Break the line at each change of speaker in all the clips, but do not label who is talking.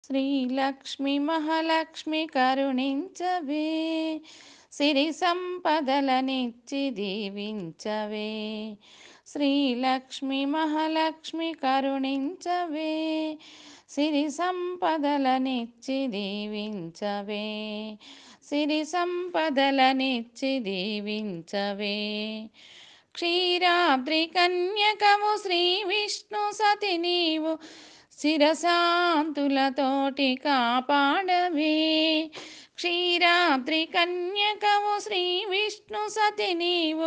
శ్రీలక్ష్మి మహాలక్ష్మి కరుణించవే సిరి సంపదలనిచ్చి దీవించవే శ్రీలక్ష్మి మహాలక్ష్మి కరుణించవే సిరి సంపదలనిచ్చి దీవించవే సిరి సంపదలనిచ్చి దీవించవే క్షీరాద్రి కన్యకము శ్రీ విష్ణు సతి నీవు శిరశాంతులతోటి కాపాడవే క్షీరాద్రి కన్యకము శ్రీ విష్ణు సతి నీవు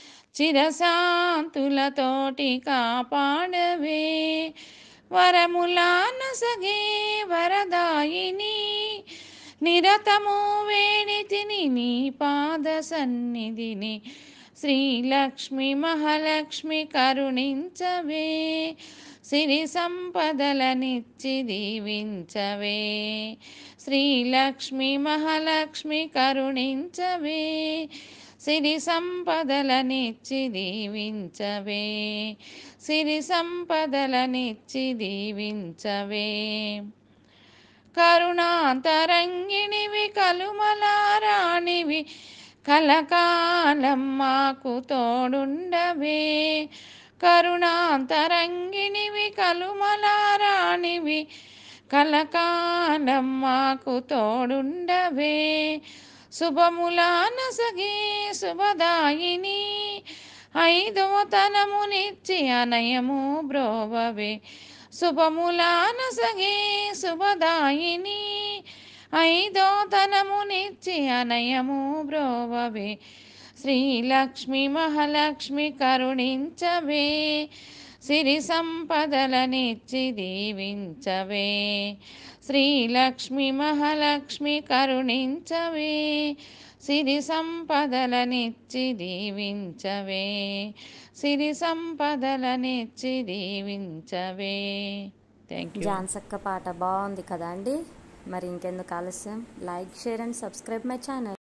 చిరశాంతులతోటి కాపాడవే వరములానసగే వరదాయిని నిరతము వేణితిని నీ పాద సన్నిధిని శ్రీలక్ష్మి మహాలక్ష్మి కరుణించవే సిరి సంపదలనిచ్చి దీవించవే శ్రీలక్ష్మి మహాలక్ష్మి కరుణించవే సిరి సంపదలనిచ్చి దీవించవే సిరి సంపదలనిచ్చి దీవించవే కరుణాంతరంగిణివి కలుమలారాణివి కలకాలం మాకు తోడుండవే కరుణాంతరంగిణివి కలుమలారాణివి కలకాలం మాకు తోడుండవే శుభములానసగే శుభదాయిని ఐదవ తనమునిచ్చి అనయము బ్రోవవే శుభములానసగే శుభదాయిని ఐదో తనమునిచ్చి అనయము బ్రోవవే శ్రీలక్ష్మి మహాలక్ష్మి కరుణించవే సిరి సంపదలనిచ్చి దీవించవే శ్రీలక్ష్మి మహాలక్ష్మి కరుణించవే సిరి సంపదలనిచ్చి దీవించవే సిరి సంపదలనిచ్చి దీవించవే థ్యాంక్ యూ
జాన్సక్క పాట బాగుంది కదా అండి మరి ఇంకెందుకు ఆలస్యం like share and subscribe my channel